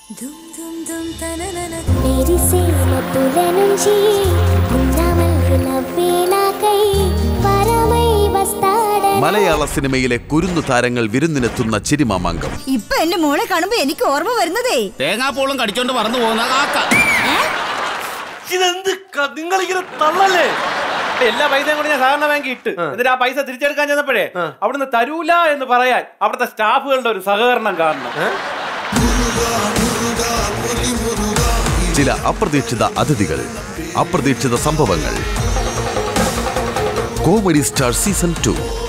మెరిసే మబ్బుల నుంచి పున్నమల్లుల వేలాకై పరమై వస్తాడని മലയാള സിനിമയിലെ കുരുന്നു താരങ്ങൾ വിരുന്നിനെത്തുന്ന ചിരിമാമാങ്കം ഇപ്പൊ എന്റെ മോളെ കാണുമ്പോ എനിക്ക് ഓർമ്മ വരുന്നതേ തേങ്ങാപ്പൂളും കടിച്ചോണ്ട് പറന്നു പോകുന്ന കാക്ക ഇതെന്ത് നിങ്ങൾ ഇങ്ങനെ തള്ളല്ലേ എല്ലാ പൈസയും കൂടി ഞാൻ സഹകരണ ബാങ്കിൽ ഇട്ട് എന്നിട്ട് ആ പൈസ തിരിച്ചെടുക്കാൻ ചെന്നപ്പോഴേ അവിടുന്ന് തരൂല എന്ന് പറയാൻ അവിടുത്തെ സ്റ്റാഫുകളുടെ ഒരു സഹകരണം കാണണം ചില അപ്രതീക്ഷിത അതിഥികൾ അപ്രതീക്ഷിത സംഭവങ്ങൾ കോമഡി സ്റ്റാർ സീസൺ ടു